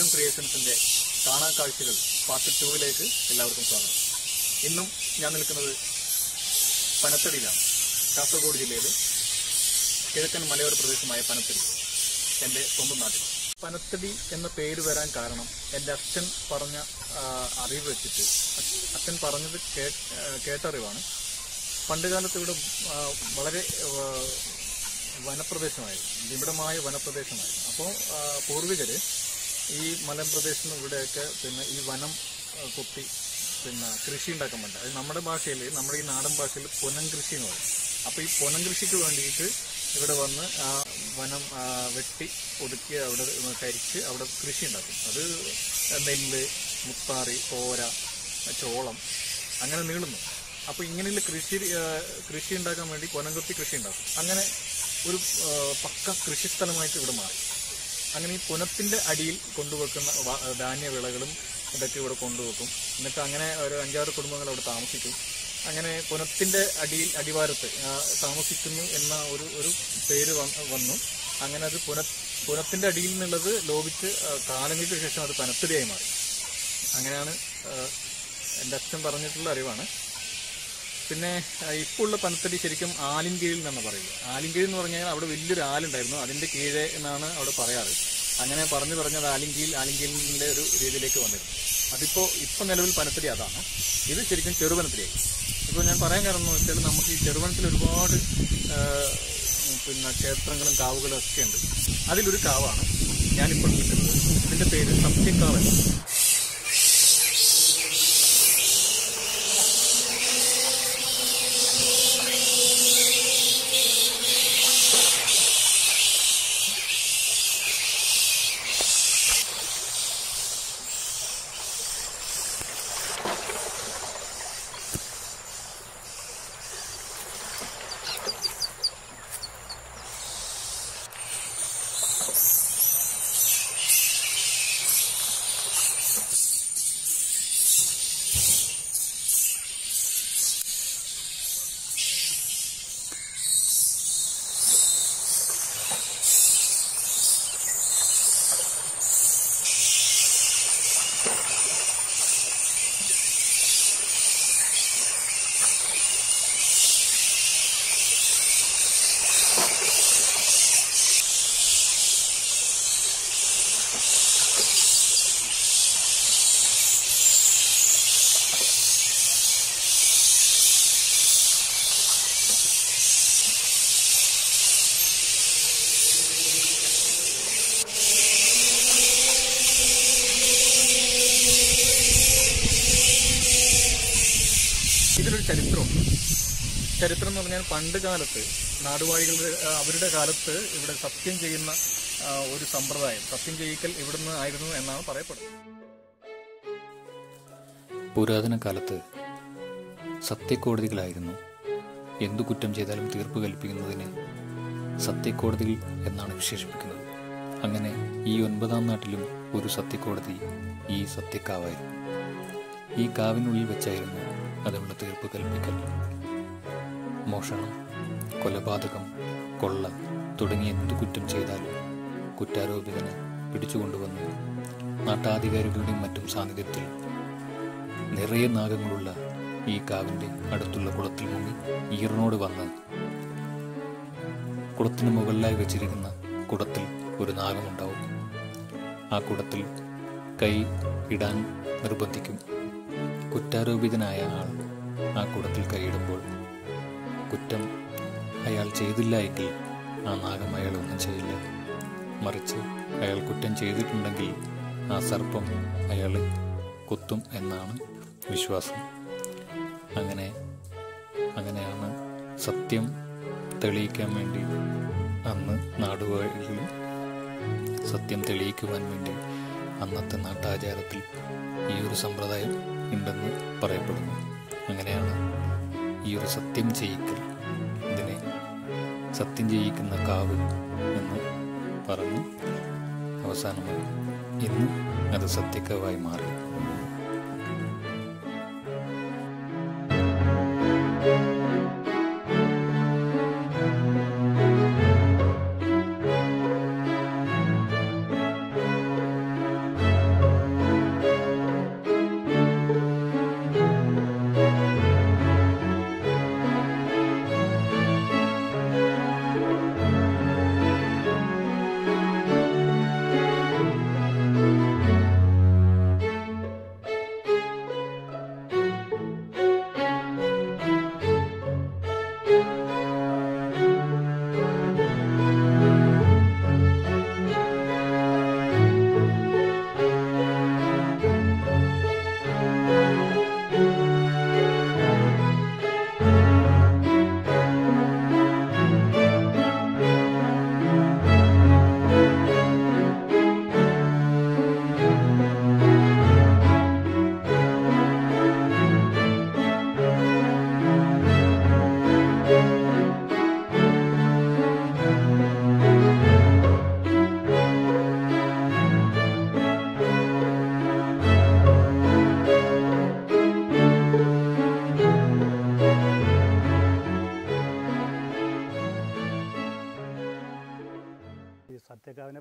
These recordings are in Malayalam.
ക്രിയേഷൻസിന്റെ കാണാ കാഴ്ചകൾ പാർട്ട് ടൂവിലേക്ക് എല്ലാവർക്കും സ്വാഗതം ഇന്നും ഞാൻ നിൽക്കുന്നത് പനത്തടിയിലാണ് കാസർഗോഡ് ജില്ലയിലെ കിഴക്കൻ മലയോര പ്രദേശമായ പനത്തടി എൻ്റെ സ്വന്തം നാട്ടിൽ പനത്തടി എന്ന പേര് വരാൻ കാരണം എൻ്റെ അച്ഛൻ പറഞ്ഞ ആ, അറിവ് വെച്ചിട്ട് അച്ഛ- അച്ഛൻ പറഞ്ഞത് കേ- ആ, കേട്ടറിവാണ് പണ്ടുകാലത്ത് ഇവിടെ ആ, വളരെ ആ, വനപ്രദേശമായിരുന്നു നിബിഡമായ വനപ്രദേശമായിരുന്നു അപ്പോൾ പൂർവികര് ഈ മലമ്പ്രദേശം ഇവിടെയൊക്കെ പിന്നെ ഈ വനം ആ, കൊത്തി പിന്നെ കൃഷി ഉണ്ടാക്കാൻ വേണ്ടി അത് നമ്മുടെ ഭാഷയിൽ നമ്മുടെ ഈ നാടൻ ഭാഷയിൽ പൊനം കൃഷി എന്ന് പറയും അപ്പോൾ ഈ പൊനം കൃഷിക്ക് വേണ്ടിയിട്ട് ഇവിടെ വന്ന് ആ വനം ആ, വെട്ടി ഒതുക്കി അവിടെ കരിച്ച് അവിടെ കൃഷി ഉണ്ടാക്കും അത് നെല്ല് മുത്താറി കോര ചോളം അങ്ങനെ നീളുന്നു അപ്പോൾ ഇങ്ങനെയുള്ള കൃഷി ആ, കൃഷി ഉണ്ടാക്കാൻ വേണ്ടി കൊനംകൊത്തി കൃഷി ഉണ്ടാക്കും അങ്ങനെ ഒരു ആ, പക്ക കൃഷിസ്ഥലമായിട്ട് ഇവിടെ മാറി അങ്ങനെ ഈ പുനത്തിന്റെ അടിയിൽ കൊണ്ടുവെക്കുന്ന വ- ധാന്യവിളകളും ഇതൊക്കെ ഇവിടെ കൊണ്ടുവെക്കും എന്നിട്ട് അങ്ങനെ ഒരു അഞ്ചാറ് കുടുംബങ്ങൾ അവിടെ താമസിക്കും അങ്ങനെ പുനത്തിന്റെ അടിയിൽ അടിവാരത്ത് ആ, താമസിക്കുന്നു എന്ന ഒരു ഒരു പേര് വന്ന് വന്നു അങ്ങനെ അത് പുന പുനത്തിന്റെ അടിയിൽ നിന്നുള്ളത് ലോപിച്ച് ആ, കാലങ്ങൾക്ക് ശേഷം അത് പനത്തടിയായി മാറി അങ്ങനെയാണ് ആ, എൻ്റെ അച്ഛൻ പറഞ്ഞിട്ടുള്ള അറിവാണ് പിന്നെ ആ, ഇപ്പോൾ ഉള്ള പനത്തടി ശരിക്കും ആലിൻകീഴിൽ എന്നാണ് പറയുന്നത് ആലിൻകീഴ് എന്ന് പറഞ്ഞാൽ അവിടെ വലിയൊരു ആലുണ്ടായിരുന്നു അതിന്റെ കീഴെ എന്നാണ് അവിടെ പറയാറ് അങ്ങനെ പറഞ്ഞു പറഞ്ഞത് ആലിൻകീൽ ആലിൻകീലിന്റെ ഒരു രീതിയിലേക്ക് വന്നിരുന്നു അതിപ്പോ ഇപ്പൊ നിലവിൽ പനത്തടി അതാണ് ഇത് ശരിക്കും ചെറുപനത്തടിയായി ഇപ്പോൾ ഞാൻ പറയാൻ കാരണം എന്ന് വെച്ചാൽ നമുക്ക് ഈ ചെറുപനത്തിൽ ഒരുപാട് ആ, പിന്നെ ക്ഷേത്രങ്ങളും കാവുകളും ഒക്കെ ഉണ്ട് അതിലൊരു കാവാണ് ഞാനിപ്പോൾ നിൽക്കുന്നത് ഇതിന്റെ പേര് സത്യക്കാവൻ ഇതിലൊരു ചരിത്രമുണ്ട് ചരിത്രം എന്ന് പറഞ്ഞാൽ പണ്ട് കാലത്ത് നാടുവാഴികളുടെ ആ, അവരുടെ കാലത്ത് ഇവിടെ സത്യം ചെയ്യുന്ന ആ, ഒരു സമ്പ്രദായം സത്യം ചെയ്യിക്കൽ ഇവിടുന്ന് ആയിരുന്നു എന്നാണ് പറയപ്പെടുന്നത് പുരാതന കാലത്ത് സത്യക്കോടതികളായിരുന്നു എന്തു കുറ്റം ചെയ്താലും തീർപ്പ് കൽപ്പിക്കുന്നതിന് സത്യക്കോടതികൾ എന്നാണ് വിശേഷിപ്പിക്കുന്നത് അങ്ങനെ ഈ ഒൻപതാം നാട്ടിലും ഒരു സത്യക്കോടതി ഈ സത്യക്കാവായിരുന്നു ഈ കാവിനുള്ളിൽ വെച്ചായിരുന്നു അതിനുള്ള തീർപ്പ് കൽപ്പിക്കൽ മോഷണം കൊലപാതകം കൊള്ള തുടങ്ങിയ എന്തു കുറ്റം ചെയ്താലും കുറ്റാരോപിതനെ പിടിച്ചുകൊണ്ടുവന്ന് നാട്ടാധികാരികളുടെയും മറ്റും സാന്നിധ്യത്തിൽ നിറയെ നാഗങ്ങളുള്ള ഈ കാവിന്റെ അടുത്തുള്ള കുളത്തിൽ മുങ്ങി ഈറിനോട് വന്ന് കുളത്തിന് മുകളിലായി വെച്ചിരിക്കുന്ന കുടത്തിൽ ഒരു നാഗമുണ്ടാവും ആ കുടത്തിൽ കൈ ഇടാൻ നിർബന്ധിക്കും കുറ്റാരോപിതനായ ആൾ ആ കുടത്തിൽ കൈയിടുമ്പോൾ കുറ്റം അയാൾ ചെയ്തില്ല എങ്കിൽ ആ നാഗം അയാൾ ഒന്നും ചെയ്യില്ല മറിച്ച് അയാൾ കുറ്റം ചെയ്തിട്ടുണ്ടെങ്കിൽ ആ സർപ്പം അയാളെ കുത്തും എന്നാണ് വിശ്വാസം അങ്ങനെ അങ്ങനെയാണ് സത്യം തെളിയിക്കാൻ വേണ്ടി അന്ന് നാടുവാഴികളും സത്യം തെളിയിക്കുവാൻ വേണ്ടി അന്നത്തെ നാട്ടാചാരത്തിൽ ഈ ഒരു സമ്പ്രദായം ഉണ്ടെന്ന് പറയപ്പെടുന്നു അങ്ങനെയാണ് ഈ ഒരു സത്യം ചെയ്യിക്കൽ ഇതിനെ സത്യം ചെയ്യിക്കുന്ന കാവ് എന്ന് പറഞ്ഞു അവസാനമായി ഇന്ന് അത് സത്യക്കാവായി മാറി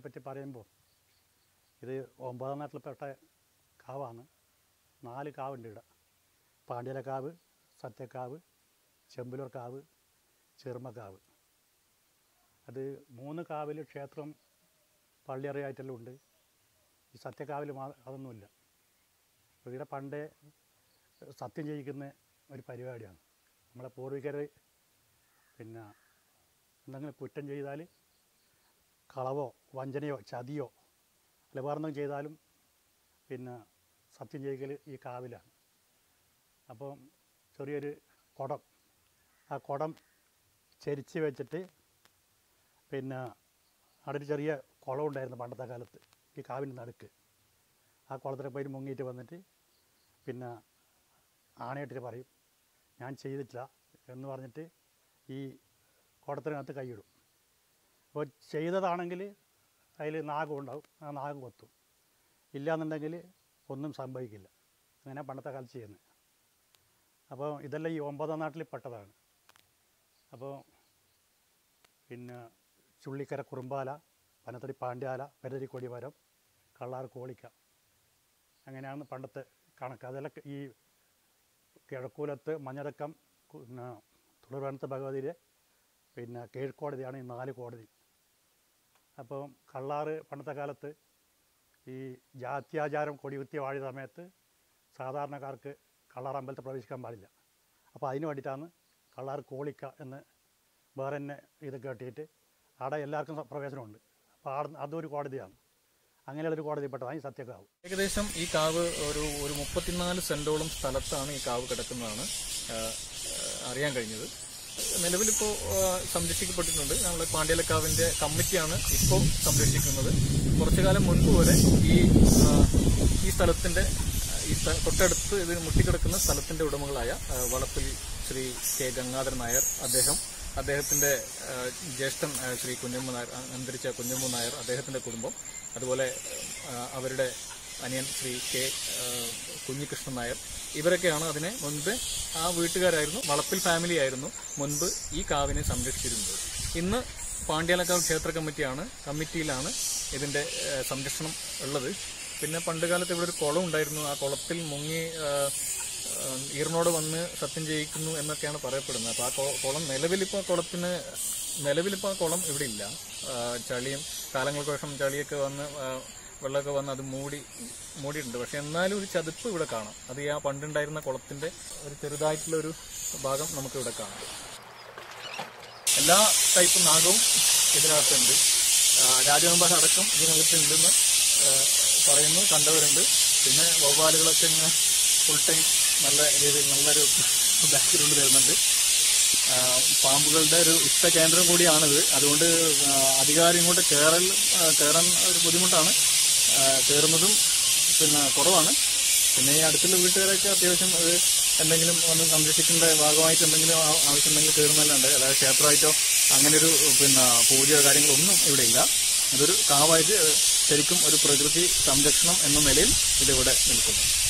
പറ്റി പറയുമ്പോൾ ഇത് ഒമ്പതാം നാട്ടിൽപ്പെട്ട കാവാണ് നാല് കാവുണ്ട് ഇവിടെ പാണ്ഡ്യലക്കാവ് സത്യക്കാവ് ചെമ്പലൂർ കാവ് ചെറുമക്കാവ് അത് മൂന്ന് കാവിൽ ക്ഷേത്രം പള്ളിയറയായിട്ടെല്ലാം ഉണ്ട് ഈ സത്യക്കാവിൽ മാ അതൊന്നുമില്ല അപ്പോൾ ഇവിടെ പണ്ടേ സത്യം ചെയ്യിക്കുന്ന ഒരു പരിപാടിയാണ് നമ്മളെ പൂർവികർ പിന്നെ എന്തെങ്കിലും കുറ്റം ചെയ്താൽ കളവോ വഞ്ചനയോ ചതിയോ അല്ല വേറെന്തെങ്കിലും ചെയ്താലും പിന്നെ സത്യം ചെയ്യിക്കൽ ഈ കാവിലാണ് അപ്പോൾ ചെറിയൊരു കുടം ആ കുടം ചരിച്ച് വെച്ചിട്ട് പിന്നെ അവിടെ ഒരു ചെറിയ കുളം ഉണ്ടായിരുന്നു പണ്ടത്തെ കാലത്ത് ഈ കാവിൻ്റെ നടുക്ക് ആ കുളത്തിൽ പോയി മുങ്ങിയിട്ട് വന്നിട്ട് പിന്നെ ആണയിട്ടിട്ട് പറയും ഞാൻ ചെയ്തിട്ടില്ല എന്ന് പറഞ്ഞിട്ട് ഈ കുടത്തിനകത്ത് കൈയിടും അപ്പോൾ ചെയ്തതാണെങ്കിൽ അതിൽ നാഗം ഉണ്ടാവും ആ നാഗം കൊത്തും ഇല്ലയെന്നുണ്ടെങ്കിൽ ഒന്നും സംഭവിക്കില്ല അങ്ങനെ പണ്ടത്തെ കാലത്ത് ചെയ്യുന്നത് അപ്പോൾ ഇതെല്ലാം ഈ ഒമ്പതാം നാട്ടിൽ പെട്ടതാണ് അപ്പോൾ പിന്നെ ചുള്ളിക്കര കുറുമ്പാല പനത്തടി പാണ്ഡ്യാല പെരരി കൊടിമരം കള്ളാർ കോളിക്ക അങ്ങനെയാണ് പണ്ടത്തെ കണക്ക് അതെല്ലാം ഈ കിഴക്കൂലത്ത് മഞ്ഞടക്കം പിന്നെ തുളുർവനത്ത് ഭഗവതിയിലെ പിന്നെ കീഴ്ക്കോടതിയാണ് ഈ നാല് കോടതി അപ്പോൾ കള്ളാറ് പണ്ടത്തെ കാലത്ത് ഈ ജാത്യാചാരം കൊടികുത്തിയ വാഴിയ സമയത്ത് സാധാരണക്കാർക്ക് കള്ളാർ അമ്പലത്തിൽ പ്രവേശിക്കാൻ പാടില്ല അപ്പോൾ അതിന് വേണ്ടിയിട്ടാണ് കള്ളാർ കോളിക്ക എന്ന് വേറെ തന്നെ ഇത് കേട്ടിട്ട് അവിടെ എല്ലാവർക്കും സ- പ്രവേശനമുണ്ട് അപ്പോൾ അവിടെ അതൊരു കോടതിയാണ് അങ്ങനെയുള്ളൊരു കോടതിപ്പെട്ടതാണ് ഈ സത്യകാവ് ഏകദേശം ഈ കാവ് ഒരു ഒരു മുപ്പത്തിനാല് സെന്റോളം സ്ഥലത്താണ് ഈ കാവ് കിടക്കുന്നതാണ് ആ, ആ, അറിയാൻ കഴിഞ്ഞത് നിലവിലിപ്പോൾ സംരക്ഷിക്കപ്പെട്ടിട്ടുണ്ട് നമ്മൾ പാണ്ഡ്യലക്കാവിന്റെ കമ്മിറ്റിയാണ് ഇപ്പോൾ സംരക്ഷിക്കുന്നത് കുറച്ചു കാലം മുൻപ് വരെ ഈ ആ, ഈ സ്ഥലത്തിന്റെ ആ, ഈ സ്ഥ- തൊട്ടടുത്ത് ഇത് മുട്ടിക്കിടക്കുന്ന സ്ഥലത്തിന്റെ ഉടമകളായ ആ, വളപ്പിൽ ശ്രീ കെ ഗംഗാധരൻ നായർ അദ്ദേഹം അദ്ദേഹത്തിന്റെ ആ, ജ്യേഷ്ഠൻ ആ, ശ്രീ കുഞ്ഞമ്മ നായർ ആ, അന്തരിച്ച കുഞ്ഞമ്മ നായർ അദ്ദേഹത്തിന്റെ കുടുംബം അതുപോലെ ആ, അവരുടെ അനിയൻ ശ്രീ കെ ആ, കുഞ്ഞികൃഷ്ണൻ നായർ ഇവരൊക്കെയാണ് അതിനെ മുൻപ് ആ വീട്ടുകാരായിരുന്നു വളപ്പിൽ ഫാമിലി ആയിരുന്നു മുൻപ് ഈ കാവിനെ സംരക്ഷിച്ചിരുന്നത് ഇന്ന് പാണ്ഡ്യാലക്കാവ് ക്ഷേത്ര കമ്മിറ്റിയാണ് കമ്മിറ്റിയിലാണ് ഇതിന്റെ ആ, സംരക്ഷണം ഉള്ളത് പിന്നെ പണ്ടുകാലത്ത് ഇവിടെ ഒരു കുളം ഉണ്ടായിരുന്നു ആ കുളത്തിൽ മുങ്ങി ആ, ആ, ഈറിനോട് വന്ന് സത്യം ചെയ്യിക്കുന്നു എന്നൊക്കെയാണ് പറയപ്പെടുന്നത് അപ്പോൾ ആ കൊ- കുളം നിലവിലിപ്പോൾ കുളത്തിന് നിലവിലിപ്പോൾ ആ കുളം ഇവിടെ ഇല്ല ആ, ചളിയും കാലങ്ങൾക്ക് ശേഷം ചളിയൊക്കെ വന്ന് ആ, വെള്ളമൊക്കെ വന്ന് അത് മൂടി മൂടിയിട്ടുണ്ട് പക്ഷെ എന്നാലും ഒരു ചതുപ്പ് ഇവിടെ കാണാം അത് ഈ ആ പണ്ടുണ്ടായിരുന്ന കുളത്തിന്റെ ഒരു ചെറുതായിട്ടുള്ള ഒരു ഭാഗം നമുക്ക് ഇവിടെ കാണാം എല്ലാ ടൈപ്പ് നാഗവും ഇതിനകത്തുണ്ട് രാജവെമ്പാട് അടക്കം ഇതിനകത്തുണ്ടെന്ന് ആ, പറയുന്നു കണ്ടവരുണ്ട് പിന്നെ വവ്വാലുകളൊക്കെ ഇങ്ങനെ ഫുൾ ടൈം നല്ല രീതിയിൽ നല്ലൊരു ബാക്ക്ഗ്രൗണ്ട് തരുന്നുണ്ട് ആ, പാമ്പുകളുടെ ഒരു ഇഷ്ട കേന്ദ്രം കൂടിയാണിത് അതുകൊണ്ട് ആ, അധികാരം ഇങ്ങോട്ട് കയറൽ ആ, കയറാൻ ഒരു ബുദ്ധിമുട്ടാണ് ആ, കയറുന്നതും പിന്നെ കുറവാണ് പിന്നെ ഈ അടുത്തുള്ള വീട്ടുകാരൊക്കെ അത്യാവശ്യം അത് എന്തെങ്കിലും ഒന്ന് സംരക്ഷിക്കേണ്ട ഭാഗമായിട്ട് എന്തെങ്കിലും ആ- ആവശ്യമുണ്ടെങ്കിൽ കയറുന്നല്ലാണ്ട് അതായത് ക്ഷേത്രമായിട്ടോ അങ്ങനെ ഒരു പിന്നെ പൂജയോ കാര്യങ്ങളൊന്നും ഇവിടെ ഇല്ല അതൊരു കാവായിട്ട് ശരിക്കും ഒരു പ്രകൃതി സംരക്ഷണം എന്ന നിലയിൽ ഇതിവിടെ നിൽക്കുന്നു